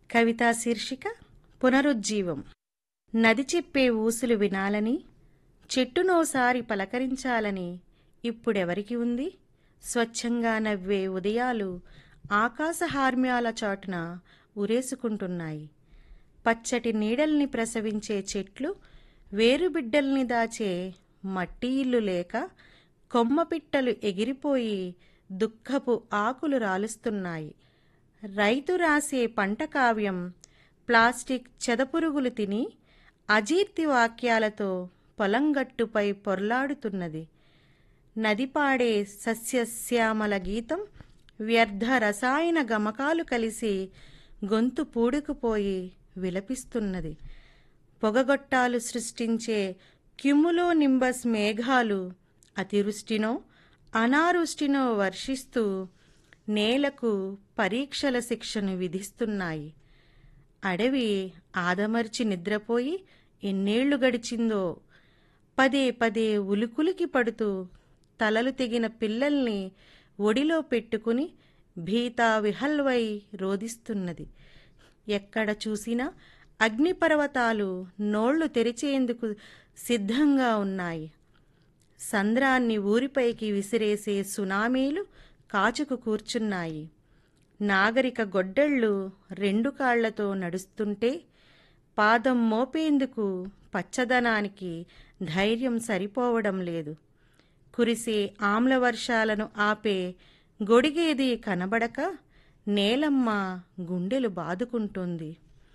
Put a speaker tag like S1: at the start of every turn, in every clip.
S1: కవితా శీర్షిక పునరుజ్జీవం నది చెప్పే ఊసులు వినాలని చెట్టునోసారి పలకరించాలని ఇప్పుడెవరికి ఉంది స్వచ్ఛంగా నవ్వే ఉదయాలు ఆకాశహార్మ్యాల చాటున ఉరేసుకుంటున్నాయి పచ్చటి నీడల్ని ప్రసవించే చెట్లు వేరుబిడ్డల్ని దాచే మట్టి ఇల్లు లేక కొమ్మపిట్టలు ఎగిరిపోయి దుఃఖపు ఆకులు రాలుస్తున్నాయి రైతు రాసే పంట కావ్యం ప్లాస్టిక్ చెదపురుగులు తిని అజీర్తి వాక్యాలతో పొలంగట్టుపై పొర్లాడుతున్నది నది పాడే సస్యశ్యామల గీతం వ్యర్థ రసాయన గమకాలు కలిసి గొంతు పూడుకుపోయి విలపిస్తున్నది పొగగొట్టాలు సృష్టించే క్యుములో నింబస్ మేఘాలు అతివృష్టినో అనావృష్టినో వర్షిస్తూ నేలకు పరీక్షల శిక్షను విధిస్తున్నాయి అడవి ఆదమర్చి నిద్రపోయి ఎన్నేళ్లు గడిచిందో పదే పదే ఉలుకులికి పడుతూ తలలు తెగిన పిల్లల్ని ఒడిలో పెట్టుకుని భీతా విహల్వై రోదిస్తున్నది ఎక్కడ చూసినా అగ్నిపర్వతాలు నోళ్లు తెరిచేందుకు సిద్ధంగా ఉన్నాయి సంద్రాన్ని ఊరిపైకి విసిరేసే సునామీలు కాచుకు కూర్చున్నాయి నాగరిక గొడ్డళ్ళు రెండు కాళ్లతో నడుస్తుంటే పాదం మోపేందుకు పచ్చదనానికి ధైర్యం సరిపోవడం లేదు కురిసే ఆమ్లవర్షాలను ఆపే గొడిగేది కనబడక నేలమ్మ గుండెలు బాదుకుంటుంది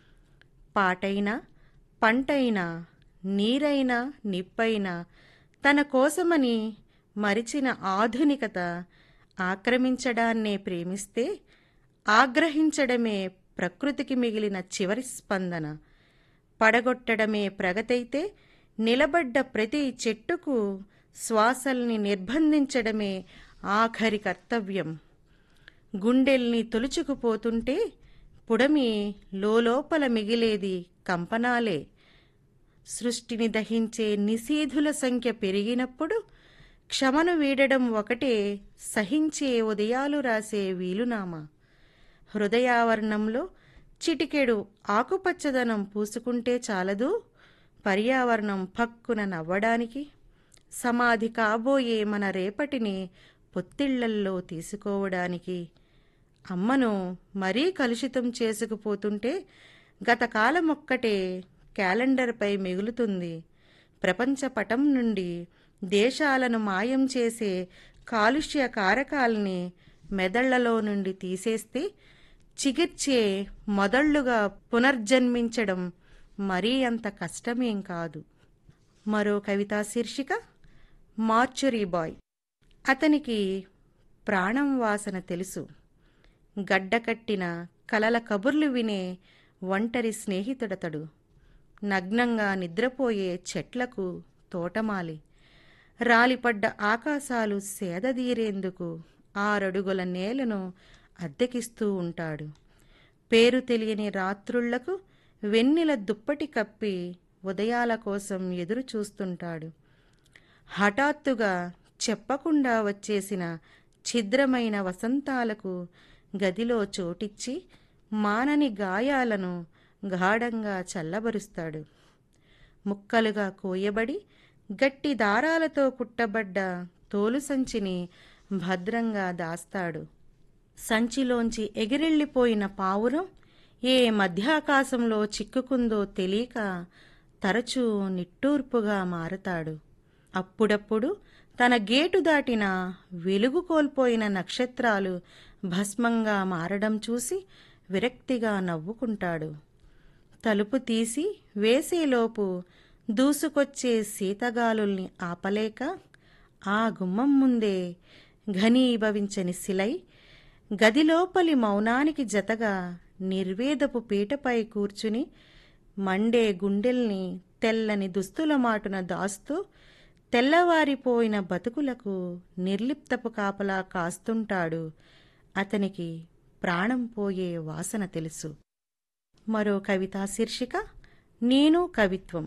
S1: పాటైనా పంటైనా నీరైనా నిప్పైనా తన కోసమని మరిచిన ఆధునికత ఆక్రమించడాన్నే ప్రేమిస్తే ఆగ్రహించడమే ప్రకృతికి మిగిలిన చివరి స్పందన పడగొట్టడమే ప్రగతైతే నిలబడ్డ ప్రతి చెట్టుకు శ్వాసల్ని నిర్బంధించడమే ఆఖరి కర్తవ్యం గుండెల్ని తొలుచుకుపోతుంటే పుడమి లోలోపల మిగిలేది కంపనాలే సృష్టిని దహించే నిషేధుల సంఖ్య పెరిగినప్పుడు క్షమను వీడడం ఒకటే సహించే ఉదయాలు రాసే వీలునామా హృదయావరణంలో చిటికెడు ఆకుపచ్చదనం పూసుకుంటే చాలదు పర్యావరణం పక్కున నవ్వడానికి సమాధి కాబోయే మన రేపటిని పొత్తిళ్లల్లో తీసుకోవడానికి అమ్మను మరీ కలుషితం చేసుకుపోతుంటే గత కాలమొక్కటే క్యాలెండర్పై మిగులుతుంది ప్రపంచ పటం నుండి దేశాలను మాయం చేసే కాలుష్య కారకాల్ని మెదళ్లలో నుండి తీసేస్తే చిగిర్చే మొదళ్లుగా పునర్జన్మించడం మరీ అంత కష్టమేం కాదు మరో కవితా శీర్షిక మార్చురీ బాయ్ అతనికి ప్రాణం వాసన తెలుసు గడ్డకట్టిన కలల కబుర్లు వినే ఒంటరి స్నేహితుడతడు నగ్నంగా నిద్రపోయే చెట్లకు తోటమాలి రాలిపడ్డ ఆకాశాలు సేదదీరేందుకు ఆరడుగుల నేలను అద్దెకిస్తూ ఉంటాడు పేరు తెలియని రాత్రుళ్లకు వెన్నెల దుప్పటి కప్పి ఉదయాల కోసం ఎదురు చూస్తుంటాడు హఠాత్తుగా చెప్పకుండా వచ్చేసిన ఛిద్రమైన వసంతాలకు గదిలో చోటిచ్చి మానని గాయాలను గాఢంగా చల్లబరుస్తాడు ముక్కలుగా కోయబడి గట్టి దారాలతో కుట్టబడ్డ తోలు సంచిని భద్రంగా దాస్తాడు సంచిలోంచి ఎగిరెళ్ళిపోయిన పావురం ఏ మధ్యాకాశంలో చిక్కుకుందో తెలియక తరచూ నిట్టూర్పుగా మారతాడు అప్పుడప్పుడు తన గేటు దాటిన వెలుగు కోల్పోయిన నక్షత్రాలు భస్మంగా మారడం చూసి విరక్తిగా నవ్వుకుంటాడు తలుపు తీసి వేసేలోపు దూసుకొచ్చే శీతగాలుల్ని ఆపలేక ఆ గుమ్మం ముందే ఘనీభవించని శిలై గదిలోపలి మౌనానికి జతగా నిర్వేదపు పీటపై కూర్చుని మండే గుండెల్ని తెల్లని దుస్తుల మాటున దాస్తూ తెల్లవారిపోయిన బతుకులకు నిర్లిప్తపు కాపలా కాస్తుంటాడు అతనికి ప్రాణం పోయే వాసన తెలుసు మరో కవితా శీర్షిక నేను కవిత్వం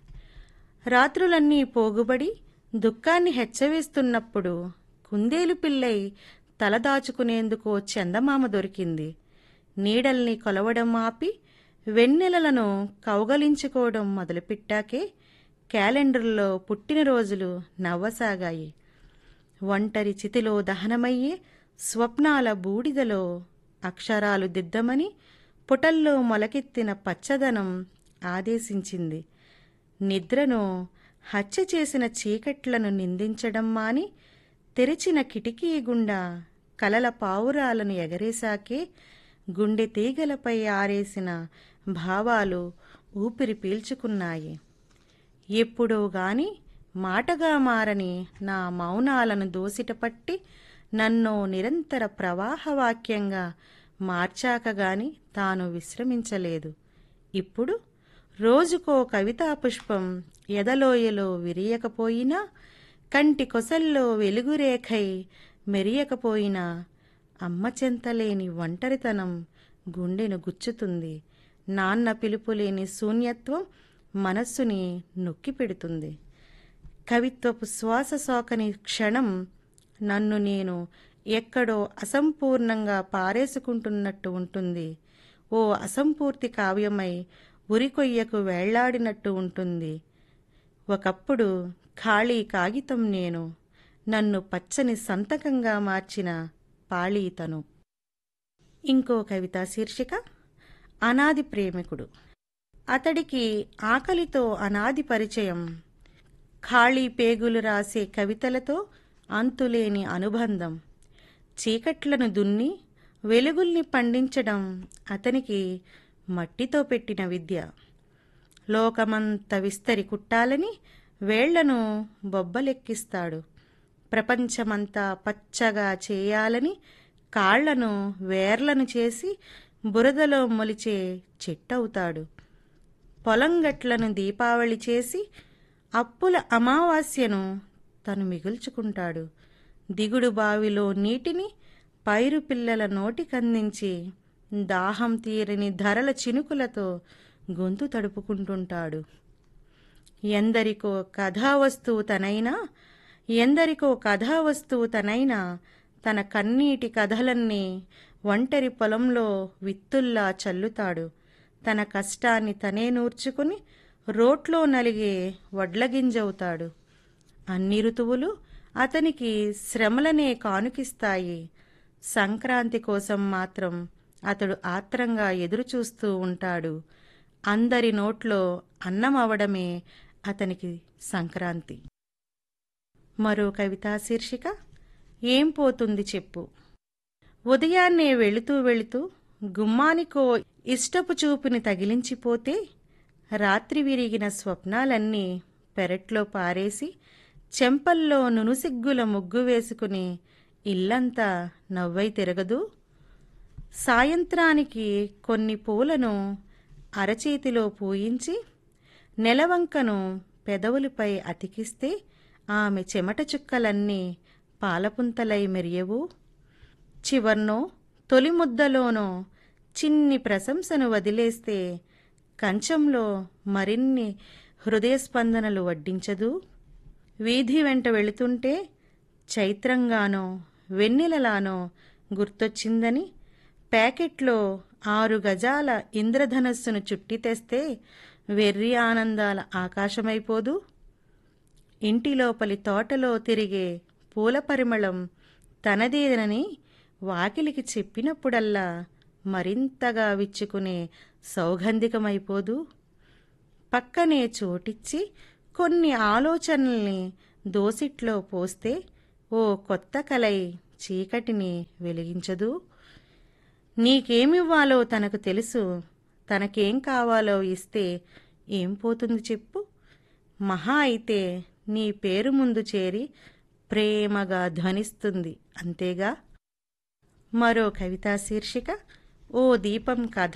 S1: రాత్రులన్నీ పోగుబడి దుఃఖాన్ని హెచ్చవేస్తున్నప్పుడు కుందేలు పిల్లై తలదాచుకునేందుకో చందమామ దొరికింది నీడల్ని కొలవడం ఆపి వెన్నెలలను కౌగలించుకోవడం మొదలుపెట్టాకే క్యాలెండర్లో పుట్టినరోజులు నవ్వసాగాయి ఒంటరి చితిలో దహనమయ్యే స్వప్నాల బూడిదలో అక్షరాలు దిద్దమని పుటల్లో మొలకెత్తిన పచ్చదనం ఆదేశించింది నిద్రను హత్య చేసిన చీకట్లను నిందించడం మాని తెరిచిన కిటికీ గుండా కలల పావురాలను ఎగరేశాకే గుండె తీగలపై ఆరేసిన భావాలు ఊపిరి పీల్చుకున్నాయి ఎప్పుడో గాని మాటగా మారని నా మౌనాలను దోసిటపట్టి నన్ను నిరంతర ప్రవాహవాక్యంగా మార్చాక గాని తాను విశ్రమించలేదు ఇప్పుడు రోజుకో కవితా పుష్పం ఎదలోయలో విరియకపోయినా కంటి కొసల్లో వెలుగురేఖై మెరియకపోయినా అమ్మ చెంతలేని ఒంటరితనం గుండెను గుచ్చుతుంది నాన్న పిలుపులేని శూన్యత్వం మనస్సుని నొక్కిపెడుతుంది కవిత్వపు శ్వాస సోకని క్షణం నన్ను నేను ఎక్కడో అసంపూర్ణంగా పారేసుకుంటున్నట్టు ఉంటుంది ఓ అసంపూర్తి కావ్యమై ఉరికొయ్యకు వేళ్లాడినట్టు ఉంటుంది ఒకప్పుడు ఖాళీ కాగితం నేను నన్ను పచ్చని సంతకంగా మార్చిన పాళీతను ఇంకో కవిత శీర్షిక అనాది ప్రేమికుడు అతడికి ఆకలితో అనాది పరిచయం ఖాళీ పేగులు రాసే కవితలతో అంతులేని అనుబంధం చీకట్లను దున్ని వెలుగుల్ని పండించడం అతనికి మట్టితో పెట్టిన విద్య లోకమంత విస్తరి కుట్టాలని వేళ్లను బొబ్బలెక్కిస్తాడు ప్రపంచమంతా పచ్చగా చేయాలని కాళ్లను వేర్లను చేసి బురదలో మొలిచే చెట్టవుతాడు పొలంగట్లను దీపావళి చేసి అప్పుల అమావాస్యను తను మిగుల్చుకుంటాడు దిగుడు బావిలో నీటిని పైరు పిల్లల నోటికందించి దాహం తీరని ధరల చినుకులతో గొంతు తడుపుకుంటుంటాడు ఎందరికో కథావస్తువు తనైనా ఎందరికో కథావస్తువు తనైనా తన కన్నీటి కథలన్నీ ఒంటరి పొలంలో విత్తుల్లా చల్లుతాడు తన కష్టాన్ని తనే నూర్చుకుని రోట్లో నలిగే వడ్లగింజవుతాడు అన్ని ఋతువులు అతనికి శ్రమలనే కానుకిస్తాయి సంక్రాంతి కోసం మాత్రం అతడు ఆత్రంగా ఎదురుచూస్తూ ఉంటాడు అందరి నోట్లో అన్నం అవడమే అతనికి సంక్రాంతి మరో కవితా శీర్షిక ఏం పోతుంది చెప్పు ఉదయాన్నే వెళుతూ వెళుతూ గుమ్మానికో ఇష్టపు చూపుని తగిలించిపోతే రాత్రి విరిగిన స్వప్నాలన్నీ పెరట్లో పారేసి చెంపల్లో నునుసిగ్గుల ముగ్గు వేసుకుని ఇల్లంతా నవ్వై తిరగదు సాయంత్రానికి కొన్ని పూలను అరచేతిలో పూయించి నెలవంకను పెదవులపై అతికిస్తే ఆమె చెమట చుక్కలన్నీ పాలపుంతలై మెరియవు చివర్నో తొలి ముద్దలోనో చిన్ని ప్రశంసను వదిలేస్తే కంచంలో మరిన్ని హృదయస్పందనలు వడ్డించదు వీధి వెంట వెళుతుంటే చైత్రంగానో వెన్నెలలానో గుర్తొచ్చిందని ప్యాకెట్లో ఆరు గజాల ఇంద్రధనస్సును చుట్టి తెస్తే వెర్రి ఆనందాల ఆకాశమైపోదు ఇంటి లోపలి తోటలో తిరిగే పూల పరిమళం తనదేనని వాకిలికి చెప్పినప్పుడల్లా మరింతగా విచ్చుకునే సౌగంధికమైపోదు పక్కనే చోటిచ్చి కొన్ని ఆలోచనల్ని దోసిట్లో పోస్తే ఓ కొత్త కలై చీకటిని వెలిగించదు నీకేమివ్వాలో తనకు తెలుసు తనకేం కావాలో ఇస్తే ఏం పోతుంది చెప్పు మహా అయితే నీ పేరు ముందు చేరి ప్రేమగా ధ్వనిస్తుంది అంతేగా మరో కవితా శీర్షిక ఓ దీపం కథ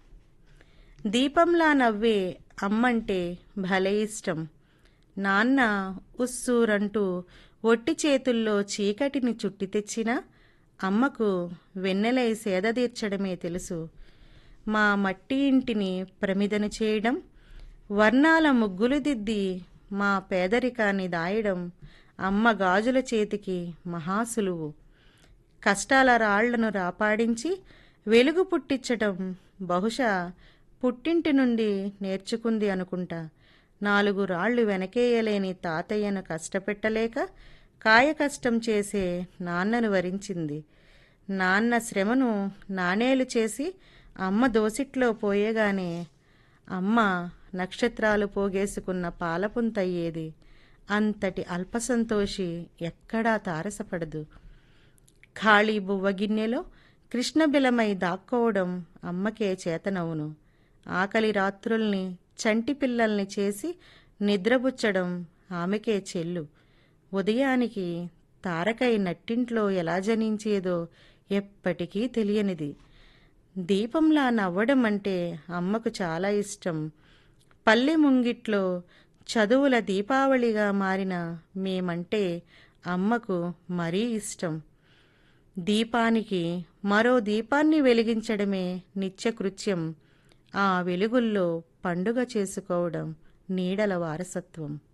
S1: దీపంలా నవ్వే అమ్మంటే భలే ఇష్టం నాన్న ఉస్సూరంటూ ఒట్టి చేతుల్లో చీకటిని చుట్టి తెచ్చినా అమ్మకు వెన్నెలై సేద తీర్చడమే తెలుసు మా మట్టి ఇంటిని ప్రమిదను చేయడం వర్ణాల ముగ్గులు దిద్ది మా పేదరికాన్ని దాయడం అమ్మ గాజుల చేతికి మహాసులువు కష్టాల రాళ్లను రాపాడించి వెలుగు పుట్టించటం బహుశా పుట్టింటి నుండి నేర్చుకుంది అనుకుంటా నాలుగు రాళ్లు వెనకేయలేని తాతయ్యను కష్టపెట్టలేక కాయకష్టం చేసే నాన్నను వరించింది నాన్న శ్రమను నాణేలు చేసి అమ్మ దోసిట్లో పోయేగానే అమ్మ నక్షత్రాలు పోగేసుకున్న పాలపుంతయ్యేది అంతటి అల్పసంతోషి ఎక్కడా తారసపడదు ఖాళీ బువ్వ గిన్నెలో కృష్ణబిలమై దాక్కోవడం అమ్మకే చేతనవును ఆకలి రాత్రుల్ని చంటి పిల్లల్ని చేసి నిద్రబుచ్చడం ఆమెకే చెల్లు ఉదయానికి తారకై నట్టింట్లో ఎలా జనించేదో ఎప్పటికీ తెలియనిది దీపంలా నవ్వడం అంటే అమ్మకు చాలా ఇష్టం పల్లె ముంగిట్లో చదువుల దీపావళిగా మారిన మేమంటే అమ్మకు మరీ ఇష్టం దీపానికి మరో దీపాన్ని వెలిగించడమే నిత్యకృత్యం ఆ వెలుగుల్లో పండుగ చేసుకోవడం నీడల వారసత్వం